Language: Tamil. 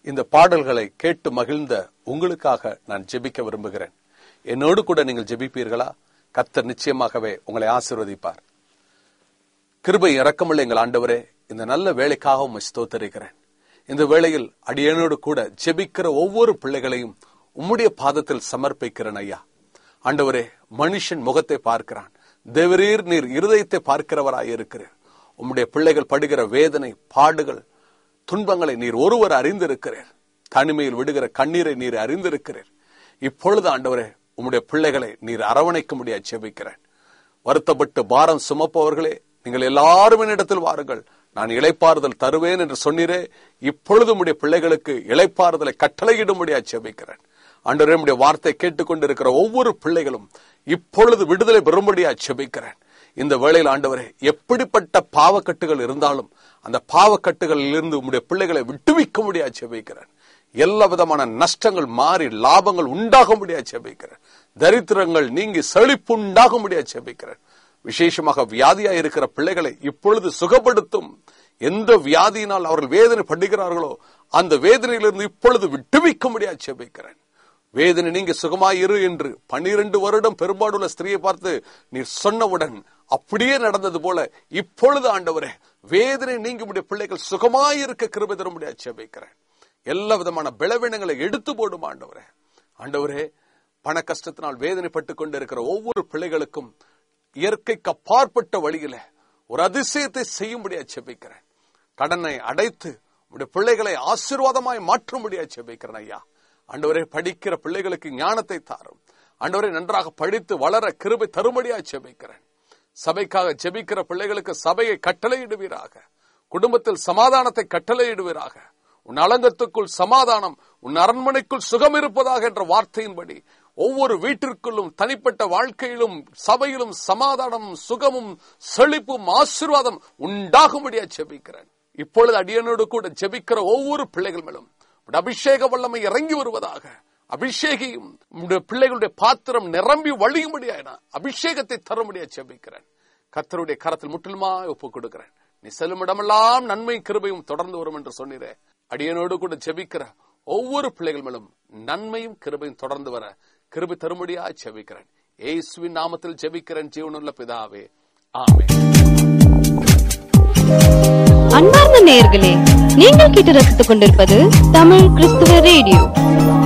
இந்த பாடல்களை கேட்டு மகிழ்ந்த உங்களுக்காக நான் ஜெபிக்க விரும்புகிறேன் என்னோடு கூட நீங்கள் ஜெபிப்பீர்களா கர்த்தர் நிச்சயமாகவே உங்களை ஆசீர்வதிப்பார் கிருபை இரக்கமுள்ள எங்கள் ஆண்டவரே இந்த நல்ல வேலைக்காக உம்மை ஸ்தோத்தரிக்கிறேன் இந்த வேளையில் அடியனோடு கூட ஜெபிக்கிற ஒவ்வொரு பிள்ளைகளையும் உம்முடைய பாதத்தில் சமர்ப்பிக்கிறேன் ஐயா ஆண்டவரே மனுஷன் முகத்தை பார்க்கிறான் தேவரீர் நீர் இருதயத்தை பார்க்கிறவராய் இருக்கிறீர் உம்முடைய பிள்ளைகள் படுகிற வேதனை பாடுகள் துன்பங்களை நீர் ஒருவர் அறிந்திருக்கிறீர் தனிமையில் விடுகிற கண்ணீரை நீர் அறிந்திருக்கிறீர் இப்பொழுது ஆண்டவரே உம்முடைய பிள்ளைகளை நீர் அரவணைக்க முடியாது ஜெபிக்கிறேன் வருத்தப்பட்டு பாரம் சுமப்பவர்களே நீங்கள் எல்லாரும் என்னிடத்தில் வாருங்கள் நான் இளைப்பாறுதல் தருவேன் என்று சொன்னீரே இப்பொழுது உம்முடைய பிள்ளைகளுக்கு இளைப்பாறுதலை கட்டளையிடும்படியா ஜெபிக்கிறேன் ஆண்டவரே உம்முடைய வார்த்தை கேட்டுக்கொண்டிருக்கிற ஒவ்வொரு பிள்ளைகளும் இப்பொழுது விடுதலை பெறும்படியா ஜெபிக்கிறேன் இந்த வேளையில் ஆண்டவரே எப்படிப்பட்ட பாவக்கட்டுகள் இருந்தாலும் அந்த பாவக்கட்டுகளில் இருந்து உம்முடைய பிள்ளைகளை விட்டுவிக்க முடியா ஜெபிக்கிறேன் எல்லா விதமான நஷ்டங்கள் மாறி லாபங்கள் உண்டாக முடியா ஜெபிக்கிறேன் தரித்திரங்கள் நீங்கி செழிப்பு உண்டாக முடியா ஜெபிக்கிறேன் விசேஷமாக வியாதியா இருக்கிற பிள்ளைகளை இப்பொழுது சுகப்படுத்தும் எந்த வியாதியினால் அவர்கள் வேதனை படுகிறார்களோ அந்த வேதனையிலிருந்து இப்பொழுது விட்டுவிக்க முடியா ஜெபிக்கிறேன் வேதனை நீங்க சுகமாயிரு என்று பன்னிரண்டு வருடம் பெரும்பாடுள்ள ஸ்திரியை பார்த்து நீர் சொன்னவுடன் அப்படியே நடந்தது போல இப்பொழுது ஆண்டவரே வேதனை நீங்க முடிய பிள்ளைகள் சுகமாயிருக்க கிருபை தர முடியாது ஜெபிக்கிறேன் எல்லா விதமான பலவீனங்களை எடுத்து போடும் ஆண்டவரே ஆண்டவரே பண கஷ்டத்தினால் வேதனைப்பட்டு கொண்டிருக்கிற ஒவ்வொரு பிள்ளைகளுக்கும் இயற்கைக்கு அப்பாற்பட்ட வழியில ஒரு அதிசயத்தை செய்யும்படியா ஜெபிக்கிறேன் கடனை அடைத்து உடைய பிள்ளைகளை ஆசீர்வாதமாய் மாற்றும்படியா ஜெபிக்கிறேன் ஐயா ஆண்டவரே படிக்கிற பிள்ளைகளுக்கு ஞானத்தை தாரும் ஆண்டவரே நன்றாக படித்து வளர கிருபை தரும்படியா ஜெபிக்கிறேன் சபைக்காக ஜெபிக்கிற பிள்ளைகளுக்கு சபையை கட்டளையிடுவீராக குடும்பத்தில் சமாதானத்தை கட்டளையிடுவீராக உன் அலங்கத்துக்குள் சமாதானம் உன் அரண்மனைக்குள் சுகம் இருப்பதாக என்ற வார்த்தையின்படி ஒவ்வொரு வீட்டிற்குள்ளும் தனிப்பட்ட வாழ்க்கையிலும் சபையிலும் சமாதானமும் சுகமும் செழிப்பும் ஆசீர்வாதம் உண்டாகும்படியா ஜெபிக்கிறேன் இப்பொழுது அடியனோடு கூட ஜெபிக்கிற ஒவ்வொரு பிள்ளைகள் மேலும் உம்முடைய அபிஷேக வல்லமை இறங்கி வருவதாக அபிஷேகியும் உம்முடைய பிள்ளைகளுடைய பாத்திரம் நிரம்பி வழியும்படியான அபிஷேகத்தை தரும்படியா ஜெபிக்கிறேன் கர்த்தருடைய கரத்தில் முற்றிலுமா ஒப்புக் கொடுக்கிறேன் நீ செல்லும் இடமெல்லாம் நன்மை கிருபையும் தொடர்ந்து வரும் என்று சொன்னீரே அடியனோடு கூட ஜெபிக்கிற ஒவ்வொரு பிள்ளைகள் மேலும் நன்மையும் கிருபையும் தொடர்ந்து வர கிருபை தரும்படியா ஜெபிக்கிறேன் ஏசுவின் நாமத்தில் ஜெபிக்கிறேன் ஜீவனுள்ள பிதாவே ஆமென் அன்பார்ந்த நேயர்களே நீங்கள் கேட்டு ரசித்துக் கொண்டிருப்பது தமிழ் கிறிஸ்துவ ரேடியோ